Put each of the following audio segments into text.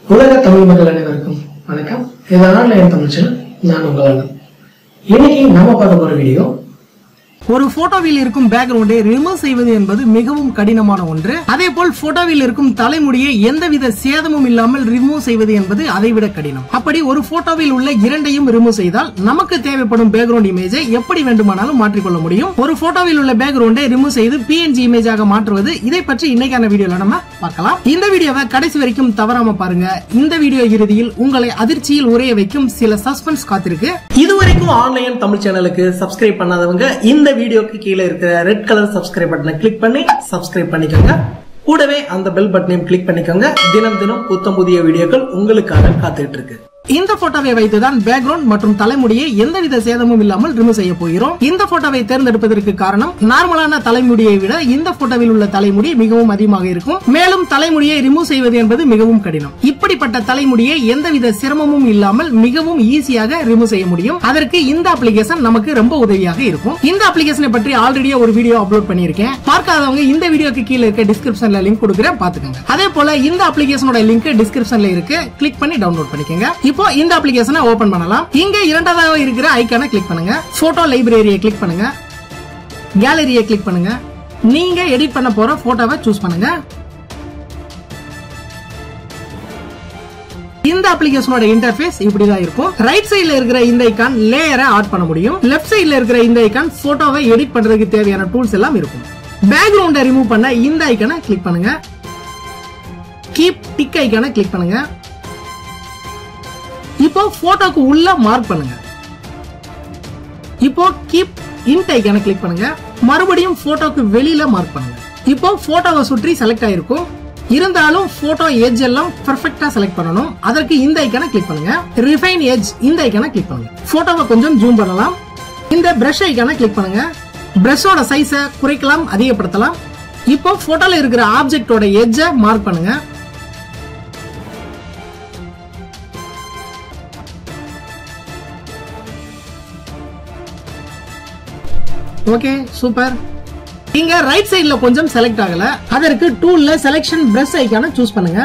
உலக தமிழ் மக்கள் அனைவருக்கும் வணக்கம் இதனால் என் தமிழ் சேனல் நான் உங்கள் அண்ணன் இன்னைக்கு நம்ம பார்க்க போற வீடியோ ஒரு போட்டோவில் இருக்கும் பேக்ரவுண்டை ரிமூவ் செய்வது என்பது மிகவும் கடினமான ஒன்று அதே போல் போட்டோவில் இருக்கும் தலைமுடியை எந்தவித சேதமும் இல்லாமல் ரிமூவ் செய்வது என்பது அதைவிட கடினம் அப்படி ஒரு போட்டோவில் உள்ள இரண்டையும் ரிமூவ் செய்தால் நமக்கு தேவைப்படும் பேக்ரவுண்ட் இமேஜை எப்படி வேண்டுமானாலும் மாற்றிக்கொள்ள முடியும் ஒரு போட்டோவில் உள்ள பேக்ரவுண்டை ரிமூவ் செய்து பிஎன்ஜி இமேஜாக மாற்றுவது இதை பற்றி இன்னைக்கான வீடியோல நம்ம பார்க்கலாம் இந்த வீடியோவை கடைசி வரைக்கும் தவறாம பாருங்க இந்த வீடியோ இறுதியில் உங்களை அதிர்ச்சியில் உரைய வைக்கும் சில சஸ்பென்ஸ் காத்திருக்கு இதுவரைக்கும் ஆன்லைன் தமிழ் சேனலுக்கு சப்ஸ்கிரைப் பண்ணாதவங்க இந்த வீடியோக்கு கீழே இருக்கிற ரெட் கலர் சப்ஸ்கிரைப் பட்டனை கிளிக் பண்ணி சப்ஸ்கிரைப் பண்ணிக்கோங்க கூடவே அந்த பெல் பட்டனையும் கிளிக் பண்ணிக்கோங்க தினம் தினம் புத்தம் புதிய வீடியோக்கள் உங்களுக்காக காத்துட்டு இருக்கு இந்த போட்டோவை வைத்துதான் பேக்ரவுண்ட் மற்றும் தலைமுடியை எந்தவித சேதமும் இல்லாமல் ரிமூவ் செய்ய போகிறோம் இந்த போட்டோவை தேர்ந்தெடுப்பதற்கு காரணம் நார்மலான தலைமுடியை விட இந்த போட்டோவில் உள்ள தலைமுடி மிகவும் அதிகமாக இருக்கும் மேலும் தலைமுடியை ரிமூவ் செய்வது என்பது மிகவும் கடினம் இப்படிப்பட்ட தலைமுடியை எந்தவித சிரமமும் இல்லாமல் மிகவும் ஈஸியாக ரிமூவ் செய்ய முடியும் அதற்கு இந்த அப்ளிகேஷன் நமக்கு ரொம்ப உதவியாக இருக்கும் இந்த அப்ளிகேஷனை பற்றி ஆல்ரெடியே ஒரு வீடியோ அப்லோட் பண்ணியிருக்கேன் பார்க்காதவங்க இந்த வீடியோக்கு கீழே இருக்க டிஸ்கிரிப்ஷன்ல லிங்க் கொடுக்குறேன் பாத்துக்கோங்க அதே போல இந்த அப்ளிகேஷனோட லிங்க் டிஸ்கிரிப்ஷன்ல இருக்கு கிளிக் பண்ணி டவுன்லோட் பண்ணிக்கோங்க இப்போ இந்த அப்ளிகேஷனை ஓபன் பண்ணலாம் இங்க இரண்டாவதாக இருக்கிற ஐக்கானை கிளிக் பண்ணுங்க போட்டோ லைப்ரரியை கிளிக் பண்ணுங்க கேலரியை கிளிக் பண்ணுங்க நீங்க எடிட் பண்ண போற போட்டோவை சூஸ் பண்ணுங்க இந்த அப்ளிகேஷனோட இன்டர்ஃபேஸ் இப்படிதான் இருக்கும் ரைட் சைடுல இருக்கிற இந்த ஐக்கான் லேயரை ஆட் பண்ண முடியும் லெஃப்ட் சைடுல இருக்கிற இந்த ஐக்கான் போட்டோவை எடிட் பண்றதுக்கு தேவையான டூல்ஸ் எல்லாம் இருக்கும் பேக்ரவுண்டை ரிமூவ் பண்ண இந்த ஐக்கானை கிளிக் பண்ணுங்க கீப் டிக் ஐக்கானை கிளிக் பண்ணுங்க இப்போ போட்டோக்கு உள்ள மார்க் பண்ணுங்க இப்போ கீப் இன்ட் ஐக்கான கிளிக் பண்ணுங்க மறுபடியும் போட்டோக்கு வெளியில மார்க் பண்ணுங்க இப்போ போட்டோவை சுற்றி செலக்ட் ஆயிருக்கும் இருந்தாலும் போட்டோ எட்ஜ் எல்லாம் பெர்ஃபெக்ட்டா செலக்ட் பண்ணணும் அதற்கு இந்த ஐக்கான கிளிக் பண்ணுங்க ரிஃபைன் எட்ஜ் இந்த ஐக்கான கிளிக் பண்ணுங்க போட்டோவை கொஞ்சம் ஜூம் பண்ணலாம் இந்த பிரஷ் ஐக்கான கிளிக் பண்ணுங்க பிரஷோட சைஸை குறைக்கலாம் அதிகப்படுத்தலாம் இப்போ போட்டோல இருக்கிற ஆப்ஜெக்டோட எட்ஜை மார்க் பண்ணுங்க ஓகே சூப்பர் இங்க ரைட் சைடுல கொஞ்சம் செலக்ட் ஆகல அதற்கு டூல்ல செலக்ஷன் பிரஷ் ஐக்கான சூஸ் பண்ணுங்க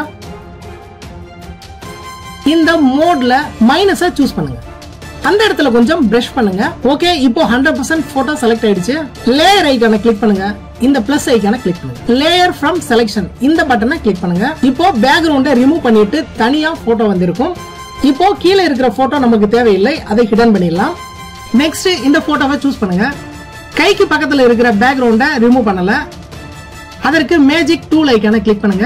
இந்த மோட்ல மைனஸ சூஸ் பண்ணுங்க அந்த இடத்துல கொஞ்சம் பிரஷ் பண்ணுங்க ஓகே இப்போ ஹண்ட்ரட் பர்சன்ட் போட்டோ செலக்ட் ஆயிடுச்சு லேயர் ஐக்கான கிளிக் பண்ணுங்க இந்த பிளஸ் ஐக்கான கிளிக் பண்ணுங்க லேயர் ஃப்ரம் செலக்ஷன் இந்த பட்டனை கிளிக் பண்ணுங்க இப்போ பேக்ரவுண்டை ரிமூவ் பண்ணிட்டு தனியா போட்டோ வந்திருக்கும் இப்போ கீழே இருக்கிற போட்டோ நமக்கு தேவையில்லை அதை ஹிடன் பண்ணிடலாம் நெக்ஸ்ட் இந்த போட்டோவை சூஸ் பண்ணுங்க கைக்கு பக்கத்துல இருக்கிற பேக்ரவுண்ட ரிமூவ் பண்ணல அதற்கு மேஜிக் டூல் ஐக்கான கிளிக் பண்ணுங்க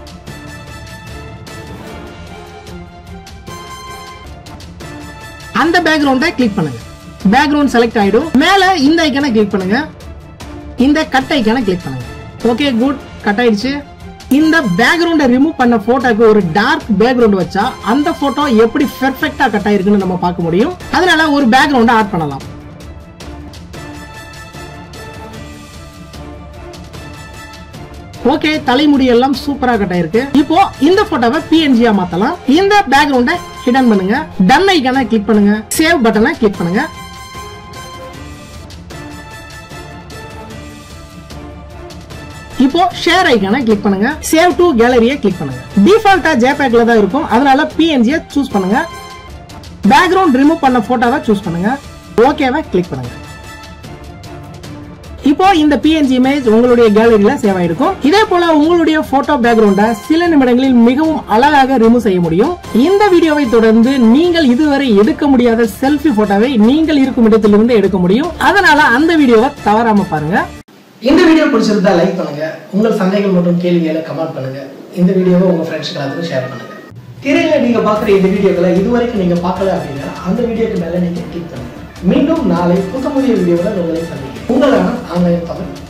அந்த பேக்ரவுண்ட கிளிக் பண்ணுங்க பேக்ரவுண்ட் செலக்ட் ஆயிடும் மேல இந்த ஐக்கான கிளிக் பண்ணுங்க இந்த கட் ஐக்கான கிளிக் பண்ணுங்க ஓகே குட் கட் ஆயிடுச்சு இந்த பேக்ரவுண்ட ரிமூவ் பண்ண போட்டோக்கு ஒரு டார்க் பேக்ரவுண்ட் வச்சா அந்த போட்டோ எப்படி பெர்ஃபெக்ட்டா கட் ஆயிருக்குன்னு நம்ம பார்க்க முடியும் அதனால ஒரு பேக்ரவுண்ட ஆட் பண்ணலாம் ஓகே தலைமுடி எல்லாம் சூப்பரா கட் ஆயிருக்கு இப்போ இந்த போட்டோவை பிஎன்ஜியா மாத்தலாம் இந்த பேக்ரவுண்ட ஹிடன் பண்ணுங்க டன் ஐக்கான கிளிக் பண்ணுங்க சேவ் பட்டனை கிளிக் பண்ணுங்க இப்போ ஷேர் ஐக்கான கிளிக் பண்ணுங்க சேவ் டு கேலரியை கிளிக் பண்ணுங்க டிஃபால்ட்டா ஜேபேக்ல தான் இருக்கும் அதனால பிஎன்ஜியை சூஸ் பண்ணுங்க பேக்ரவுண்ட் ரிமூவ் பண்ண போட்டோவை சூஸ் பண்ணுங்க ஓகேவை கிளிக் பண்ணுங்க இப்போ இந்த பிஎன்ஜி இமேஜ் உங்களுடைய கேலரியில சேவ் ஆயிருக்கும் இதே போல உங்களுடைய போட்டோ பேக்ரவுண்ட சில நிமிடங்களில் மிகவும் அழகாக ரிமூவ் செய்ய முடியும் இந்த வீடியோவை தொடர்ந்து நீங்கள் இதுவரை எடுக்க முடியாத செல்ஃபி போட்டோவை நீங்கள் இருக்கும் இடத்திலிருந்து எடுக்க முடியும் அதனால அந்த வீடியோவை தவறாம பாருங்க இந்த வீடியோ பிடிச்சிருந்தா லைக் பண்ணுங்க உங்கள் சந்தேகங்கள் மற்றும் கேள்விகளை கமெண்ட் பண்ணுங்க இந்த வீடியோவை உங்க ஃப்ரெண்ட்ஸ்க்கு எல்லாத்துக்கும் ஷேர் பண்ணுங்க திரையில நீங்க பாக்குற இந்த வீடியோக்களை இதுவரைக்கும் நீங்க பார்க்கல அப்படின்னா அந்த வீடியோக்கு மேல நீங்க கிளிக் பண்ணுங்க மீண்டும் நாளை புத்தமுதிய வீடியோவில் உங்களை சந்திக்கிறேன் உங்களான ஆன்லைன் தமிழ்